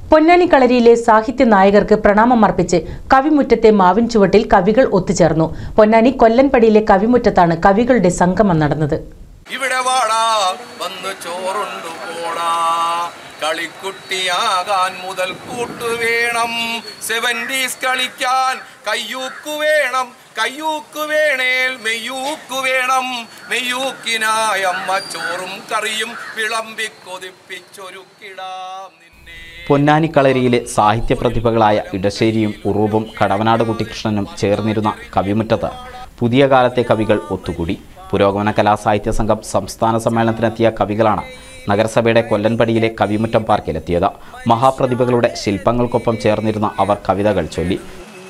പൊന്നാനി കളരിയിലെ സാഹിത്യ നായകർക്ക് പ്രണാമം അർപ്പിച്ച് കവിമുറ്റത്തെ മാവിൻ ചുവട്ടിൽ കവികൾ ഒത്തുചേർന്നു പൊന്നാനി കൊല്ലൻപടിയിലെ കവിമുറ്റത്താണ് കവികളുടെ സംഗമം നടന്നത് ഇവിടെ വാടാ വന്ന് ചോറുണ്ടു പോടാ കളിക്കുട്ടിയാകാൻ മുതൽ കൂട്ടു വേണം സെവൻറ്റീസ് കളിക്കാൻ കയ്യൂക്കു വേണം കയ്യൂക്കു വേണേൽ മെയ്യൂക്കു വേണം മെയ്യൂക്കിനായ അമ്മ ചോറും കറിയും വിളമ്പി കൊതിപ്പിച്ചൊരുക്കിടാം നിന്നെ പൊന്നാനി കളരിയിലെ സാഹിത്യ പ്രതിഭകളായ ഇടശ്ശേരിയും ഉറൂബും കടവനാട് കുട്ടിക്കൃഷ്ണനും ചേർന്നിരുന്ന കവിമുറ്റത്ത് പുതിയ കാലത്തെ കവികൾ ഒത്തുകൂടി പുരോഗമന കലാസാഹിത്യ സംഘം സംസ്ഥാന സമ്മേളനത്തിനെത്തിയ കവികളാണ് നഗരസഭയുടെ കൊല്ലൻപടിയിലെ കവിമുറ്റം പാർക്കിലെത്തിയത് മഹാപ്രതിഭകളുടെ ശില്പങ്ങൾക്കൊപ്പം ചേർന്നിരുന്ന അവർ കവിതകൾ ചൊല്ലി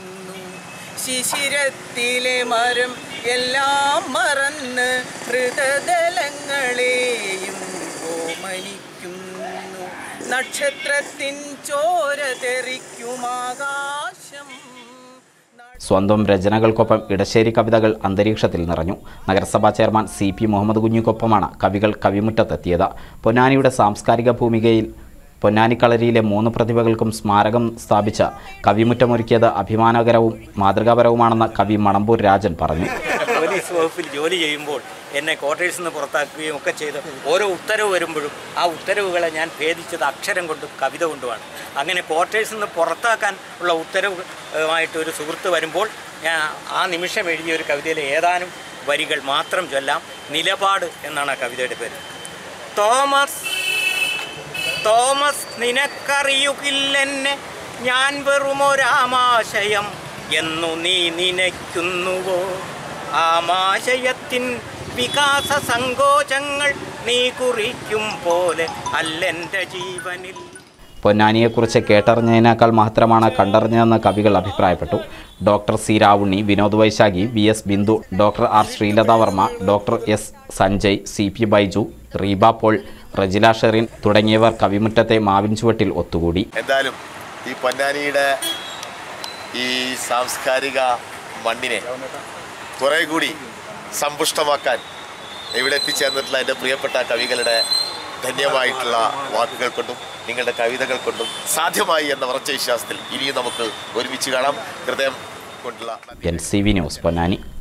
ശിശിരത്തിലെ മരം എല്ലാം മറന്ന് ഹൃദതലങ്ങളെയും ഓമനിക്കുന്നു നക്ഷത്രത്തിൻ ചോര തെറിക്കുമാകാശം സ്വന്തം രചനകൾക്കൊപ്പം ഇടശ്ശേരി കവിതകൾ അന്തരീക്ഷത്തിൽ നിറഞ്ഞു നഗരസഭാ ചെയർമാൻ സി പി മുഹമ്മദ് കുഞ്ഞിക്കൊപ്പമാണ് കവികൾ കവിമുറ്റത്തെത്തിയത് പൊന്നാനിയുടെ സാംസ്കാരിക ഭൂമികയിൽ പൊന്നാനി കളരിയിലെ മൂന്ന് പ്രതിഭകൾക്കും സ്മാരകം സ്ഥാപിച്ച കവിമുറ്റമൊരുക്കിയത് അഭിമാനകരവും മാതൃകാപരവുമാണെന്ന് കവി മണമ്പൂർ രാജൻ പറഞ്ഞു പോലീസ് വകുപ്പിൽ ജോലി ചെയ്യുമ്പോൾ എന്നെ ക്വാർട്ടേഴ്സിൽ നിന്ന് പുറത്താക്കുകയും ഒക്കെ ചെയ്ത് ഓരോ ഉത്തരവ് വരുമ്പോഴും ആ ഉത്തരവുകളെ ഞാൻ ഭേദിച്ചത് അക്ഷരം കൊണ്ടും കവിത കൊണ്ടുമാണ് അങ്ങനെ ക്വാർട്ടേഴ്സിൽ നിന്ന് പുറത്താക്കാൻ ഉള്ള ഉത്തരവുമായിട്ട് ഒരു സുഹൃത്ത് വരുമ്പോൾ ഞാൻ ആ നിമിഷം എഴുതിയ ഒരു കവിതയിലെ ഏതാനും വരികൾ മാത്രം ചൊല്ലാം നിലപാട് എന്നാണ് ആ കവിതയുടെ പേര് തോമസ് തോമസ് നിനക്കറിയുകില്ലെന്നെ ഞാൻ വെറുമൊരാമാശയം എന്നു നീ നിനയ്ക്കുന്നുവോ ആമാശയത്തിൻ വികാസ സങ്കോചങ്ങൾ നീ കുറിക്കും പോലെ അല്ലെൻ്റെ ജീവനിൽ പൊന്നാനിയെക്കുറിച്ച് കേട്ടറിഞ്ഞതിനേക്കാൾ മഹത്തരമാണ് കണ്ടറിഞ്ഞതെന്ന് കവികൾ അഭിപ്രായപ്പെട്ടു doctor C Ravunni Vinod Vaishakhi V S Bindu doctor R Sreelatha Varma doctor S Sanjay C P Baiju Reeba Paul Rajila Sherin തുടങ്ങിയവർ കവിമുറ്റത്തെ മാവിൻ ചുവട്ടിൽ ഒത്തുകൂടി എന്തായാലും ഈ പൊന്നാനിയുടെ ഈ സാംസ്കാരിക മണ്ണിനെ കുറെ കൂടി സമ്പുഷ്ടമാക്കാൻ ഇവിടെ എത്തിച്ചേർന്നിട്ടുള്ള എൻ്റെ പ്രിയപ്പെട്ട കവികളുടെ ധന്യമായിട്ടുള്ള വാക്കുകൾ കൊണ്ടും നിങ്ങളുടെ കവിതകൾ കൊണ്ടും സാധ്യമായി എന്ന ഉറച്ച വിശ്വാസത്തിൽ ഇനിയും നമുക്ക് ഒരുമിച്ച് കാണാം ഹൃദയം കൊണ്ടുള്ള N C V news Ponnani